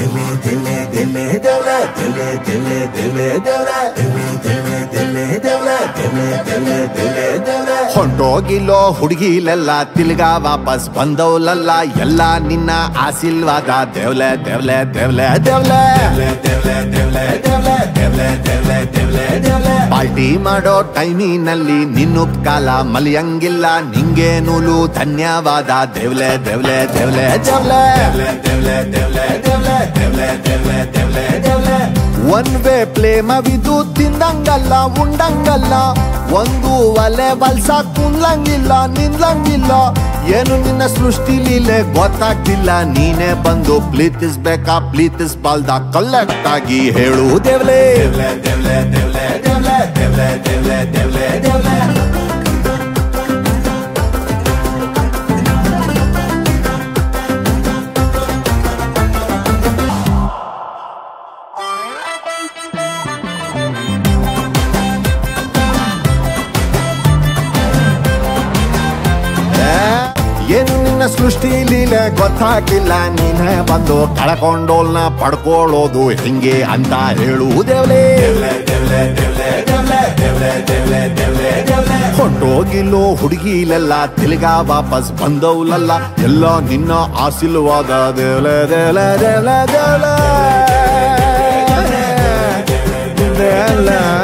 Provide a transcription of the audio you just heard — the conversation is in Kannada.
ಹೊಂಟೋಗಿಲ್ಲೋ ಹುಡುಗಿಲೆಲ್ಲ ತಿಲ್ಗ ವಾಪಸ್ ಬಂದವ್ಲಲ್ಲ ಎಲ್ಲ ನಿನ್ನ ಆಶೀರ್ವಾದ ದೇವ್ಲೆ ದೇವ್ಲೆ ದೇವ್ಲೆ ದೇವ್ಲೆ ಪಾರ್ಟಿ ಮಾಡೋ ಟೈಮಿನಲ್ಲಿ ನಿನ್ನುಪ್ಕಾಲ ಮಲಿಯಂಗಿಲ್ಲ ನಿಂಗೆ ನೂಲು ಧನ್ಯವಾದ ದೇವ್ಲೆ ದೇವ್ಲೆ ದೇವ್ಲೆ ದೇವ್ಲೆ ಒನ್ ವೇ ಪ್ಲೇಮವಿದು ತಿಂದಂಗಲ್ಲ ಉಂಡಂಗಲ್ಲ ಒಂದು ಒಲೆ ಬಲ್ಸ ಕುಂದ್ಲಂಗಿಲ್ಲ ನಿಂದ್ಲಂಗಿಲ್ಲ ಏನು ನಿನ್ನ ಸೃಷ್ಟಿ ಲೀಲೆ ಗೊತ್ತಾಗ್ತಿಲ್ಲ ನೀನೇ ಬಂದು ಪ್ರೀತಿಸ್ಬೇಕಾ ಪ್ರೀತಿಸ್ಬಾಲ್ದ ಕಲೆಕ್ಟ್ ಆಗಿ ಹೇಳು ದೇವ್ಲೆ ಏನು ನಿನ್ನ ಸೃಷ್ಟಿ ಲೀಲೆ ಗೊತ್ತಾಗಿಲ್ಲ ನೀನೇ ಬಂದು ಕಳ್ಕೊಂಡೋಲ್ನ ಪಡ್ಕೊಳ್ಳೋದು ಹಿಂಗೆ ಅಂತ ಹೇಳು ದೇವ್ಲೆ ಹೊಂಟೋಗಿಲ್ಲೋ ಹುಡುಗಿಲೆಲ್ಲ ತಿಲ್ಗ ವಾಪಸ್ ಬಂದವ್ಲಲ್ಲ ಎಲ್ಲ ನಿನ್ನ ಆಶೀರ್ವಾದ ದೇವ್ಲೆ ದೇವ್ಲೆ ದೇವ್ಲೆ ದೇವ್ಲೆ ದೇವ್ಲೆ